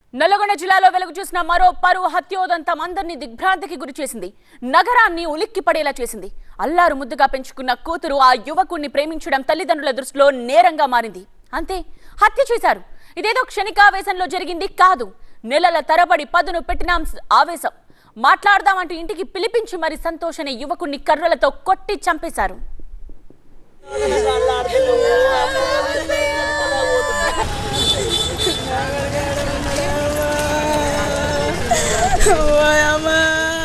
నల్లగొండ జిల్లాలో వెలుగు చూసిన మరో పరు హత్యోదంతం అందరినీ దిగ్భ్రాంతికి గురి చేసింది నగరాన్ని ఉలిక్కి పడేలా చేసింది అల్లారు ముద్దుగా పెంచుకున్న కూతురు ఆ యువకుణ్ణి ప్రేమించడం తల్లిదండ్రుల దృష్టిలో నేరంగా మారింది అంతే హత్య చేశారు ఇదేదో క్షణికావేశంలో జరిగింది కాదు నెలల తరబడి పదును పెట్టిన అంశ- ఆవేశం మాట్లాడదామంటూ ఇంటికి పిలిపించి మరి సంతోష్ అనే యువకుణ్ణి కర్రలతో కొట్టి చంపేశారు ఓయమ్మా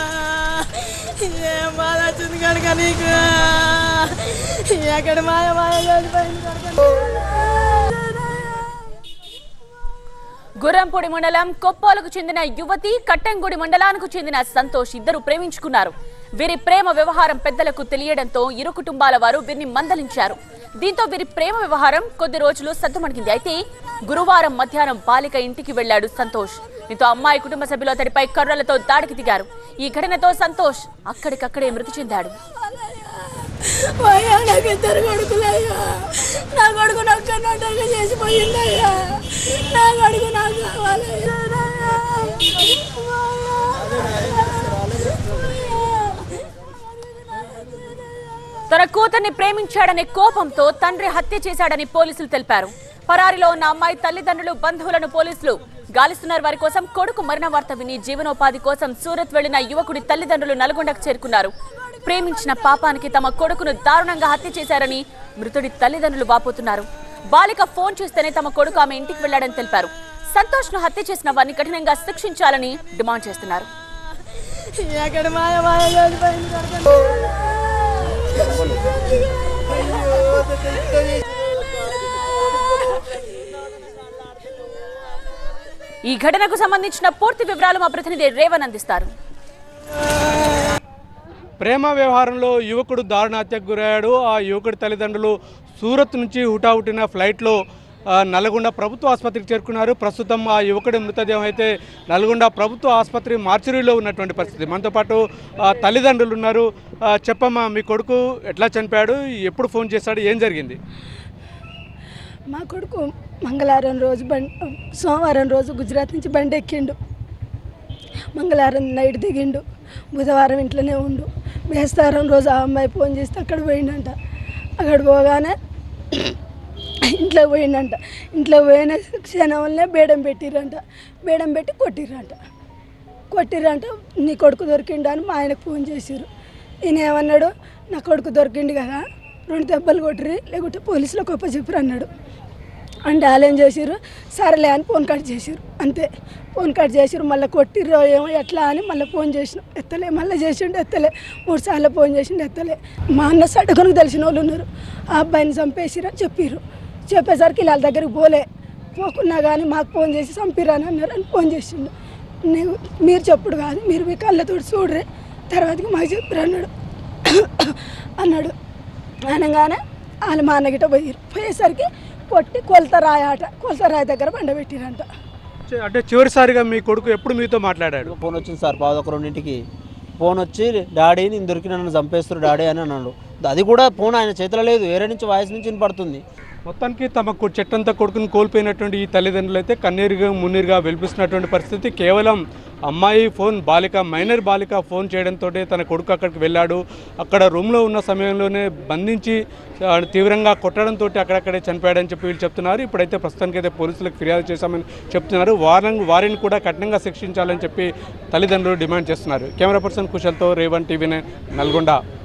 ఏం బాధ వచ్చింది కనుక నీకు ఎక్కడ మాయ మాయ కలిపోయింది కనుక గుర్రంపూడి మండలం కొప్పోలకు చెందిన యువతి కట్టంగుడి మండలానికి చెందిన సంతోష్ ఇద్దరు ప్రేమించుకున్నారు వీరి ప్రేమ వ్యవహారం పెద్దలకు తెలియడంతో ఇరు కుటుంబాల వారు వీరిని మందలించారు దీంతో వీరి ప్రేమ వ్యవహారం కొద్ది రోజులు సద్దుమణిగింది అయితే గురువారం మధ్యాహ్నం బాలిక ఇంటికి వెళ్లాడు సంతోష్ దీంతో అమ్మాయి కుటుంబ సభ్యులు అతడిపై కర్రలతో దాడికి దిగారు ఈ ఘటనతో సంతోష్ అక్కడికక్కడే మృతి చెందాడు అయ్యా నాకు ఇద్దరు కొడుకులయ్యా నా కొడుకు నాకు కన్నట్టగా చేసిపోయిందయ్యా నా కొడుకు నాకు కావాలయ్యా తన కూతుర్ని ప్రేమించాడనే కోపంతో తండ్రి హత్య చేశాడని పోలీసులు తెలిపారు పరారిలో ఉన్న అమ్మాయి తల్లిదండ్రులు బంధువులను పోలీసులు గాలిస్తున్నారు వారి కోసం కొడుకు మరణ వార్త విని జీవనోపాధి కోసం సూరత్ వెళ్లిన యువకుడి తల్లిదండ్రులు నల్గొండకు చేరుకున్నారు ప్రేమించిన పాపానికి తమ కొడుకును దారుణంగా హత్య చేశారని మృతుడి తల్లిదండ్రులు వాపోతున్నారు బాలిక ఫోన్ చేస్తేనే తమ కొడుకు ఆమె ఇంటికి వెళ్లాడని తెలిపారు సంతోష్ ను హత్య చేసిన వారిని కఠినంగా శిక్షించాలని డిమాండ్ చేస్తున్నారు ఎక్కడ మాయ మాయ కలిపోయింది కనుక ఈ ఘటనకు సంబంధించిన పూర్తి వివరాలు మా ప్రతినిధి రేవన్ అందిస్తారు ప్రేమ వ్యవహారంలో యువకుడు దారుణ హత్యకు గురయ్యాడు ఆ యువకుడి తల్లిదండ్రులు సూరత్ నుంచి హుటాహుటిన ఫ్లైట్లో ఆ, నల్గొండ ప్రభుత్వ ఆసుపత్రికి చేరుకున్నారు ప్రస్తుతం ఆ యువకుడి మృతదేహం అయితే నల్గొండ ప్రభుత్వ ఆసుపత్రి మార్చురీలో ఉన్నటువంటి పరిస్థితి మనతో పాటు ఆ, తల్లిదండ్రులు ఉన్నారు ఆ, చెప్పమ్మా మీ కొడుకు ఎట్లా చనిపోయాడు ఎప్పుడు ఫోన్ చేశాడు ఏం జరిగింది మా కొడుకు మంగళవారం రోజు బండి సోమవారం రోజు గుజరాత్ నుంచి బండి ఎక్కిండు మంగళవారం నైట్ దిగిండు బుధవారం ఇంట్లోనే ఉండు బేస్తారం రోజు ఆ అమ్మాయి ఫోన్ చేస్తే అక్కడ పోయిండంట అక్కడ పోగానే ఇంట్లో పోయిండంట ఇంట్లో పోయిన క్షణంలోనే బేడం పెట్టిరంట బేడం పెట్టి కొట్టిర్రంట కొట్టిరంట నీ కొడుకు దొరికిండు అని మా ఆయనకు ఫోన్ చేసిర్రు ఈయన ఏమన్నాడు నా కొడుకు దొరికిండు కదా రెండు దెబ్బలు కొట్టిరి లేకుంటే పోలీసులకు ఒప్ప చెప్పిరు అన్నాడు అంటే వాళ్ళు ఏం చేసిర్రు సరేలే అని ఫోన్ కట్ చేసిర్రు అంతే ఫోన్ కట్ చేసిర్రు మళ్ళీ కొట్టిర్రో ఏమో ఎట్లా అని మళ్ళీ ఫోన్ చేసినాం ఎత్తలే మళ్ళీ చేసిండు ఎత్తలే మూడు సార్లు ఫోన్ చేసిండు ఎత్తలే మా అన్న సడుగునికి తెలిసిన వాళ్ళు ఉన్నారు ఆ అబ్బాయిని చంపేసిరని చెప్పిర్రు చెప్పేసరికి వాళ్ళ దగ్గరికి పోలే పోకున్నా కానీ మాకు ఫోన్ చేసి చంపిరని అన్నారు అని ఫోన్ చేసిండు నేను మీరు చెప్పుడు కాదు మీరు మీ కళ్ళతో చూడరే తర్వాతకి మాకు చెప్పిరు అన్నాడు అన్నాడు అనగానే వాళ్ళు మా అన్నగిట పోయారు పోయేసరికి కొట్టి కొలత రాయ ఆట కొలత రాయి దగ్గర బండబెట్టిరంట అంటే చివరిసారిగా మీ కొడుకు ఎప్పుడు మీతో మాట్లాడాడు ఫోన్ వచ్చింది సార్ పాదొక రెండింటికి ఫోన్ వచ్చి డాడీ నేను దొరికి నన్ను చంపేస్తారు డాడీ అని అన్నాడు అది కూడా ఫోన్ ఆయన చేతిలో లేదు వేరే నుంచి వాయిస్ నుంచి వినపడుతుంది మొత్తానికి తమ కొ- చెట్టంతా కొడుకుని కోల్పోయినటువంటి ఈ తల్లిదండ్రులు అయితే కన్నీరుగా మున్నీరుగా వెలిపిస్తున్నటువంటి పరిస్థితి కేవలం అమ్మాయి ఫోన్ బాలిక మైనర్ బాలిక ఫోన్ చేయడంతో తన కొడుకు అక్కడికి వెళ్ళాడు అక్కడ రూమ్లో ఉన్న సమయంలోనే బంధించి ఆ, తీవ్రంగా కొట్టడంతో అక్కడక్కడే చనిపోయాడని చెప్పి వీళ్ళు చెప్తున్నారు ఇప్పుడైతే ప్రస్తుతానికి అయితే పోలీసులకు ఫిర్యాదు చేశామని చెప్తున్నారు వారిని వారిని కూడా కఠినంగా శిక్షించాలని చెప్పి తల్లిదండ్రులు డిమాండ్ చేస్తున్నారు కెమెరా పర్సన్ కుశల్తో రేవన్ టీవీ నైన్ నల్గొండ